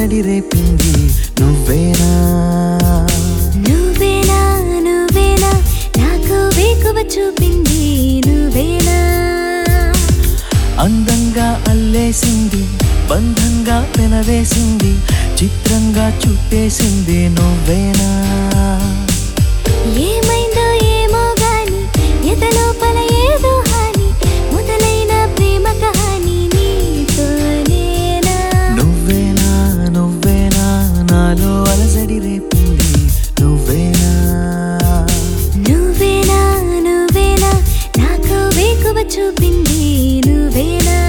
అలజడి రేపింది నువ్వేనా నువ్వేనా నువ్వేనా నాకు వేకువ చూపింది నువ్వేనా అందంగా అల్లేసింది బంధంగా పెనవేసింది చిత్రంగా చుట్టేసింది నువ్వేనా ఏమైందో ఏమో గాని ఎదలోపల ఏదో హాని మొదలైన ప్రేమ కహాని నీతోనేనా నువ్వేనా నువ్వేనా నాలో అలజడి రేపింది నువ్వేనా నువ్వేనా నువ్వేనా నాకు వేకువ చూపింది నువ్వేనా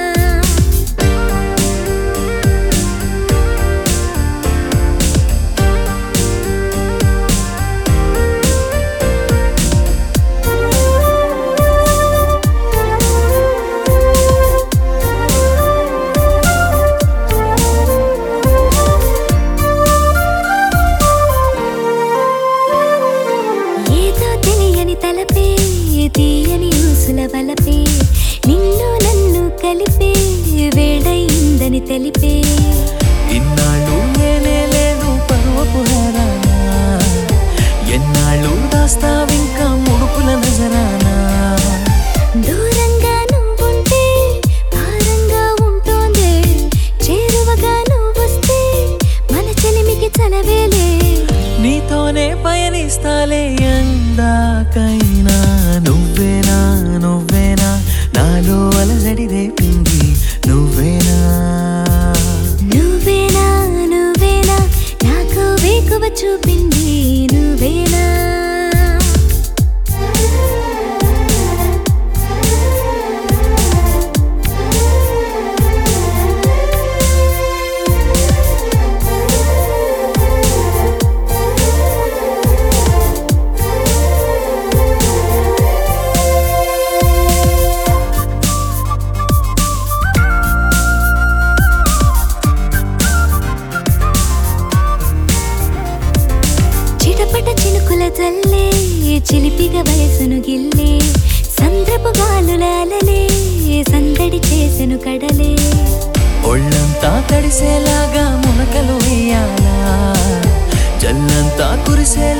ఏదో తెలియని తలపే తీయని ఊసుల వలపే నిన్ను నన్ను కలిపే వేడయిందని తెలిపే ఇన్నాళ్ళు నేనే లేను పరువపు హరానా ఎన్నాళ్ళు దాస్తావింకా ముడుపుల నజరానా దూరంగా నువ్వుంటే భారంగా ఉంటోంది చేరువగా నువ్వొస్తే మన చెలిమికి చలవేలే నీతోనే పయనిస్తాలే ఎందాకైనా నువ్వేనా నువ్వేనా నాలో అలజడి రేపింది నువ్వేనా నువ్వేనా నువ్వేనా నాకు వేకువ చూపింది నువ్వేనా చిటపట చినుకుల జల్లే చిలిపిగా వయసును గిల్లే సంద్రపు గాలుల అలలే సందడి చేసెను కడలే ఒళ్ళంతా తడిసేలాగా మునకలు వేయాలా జల్లంతా కురిసేలా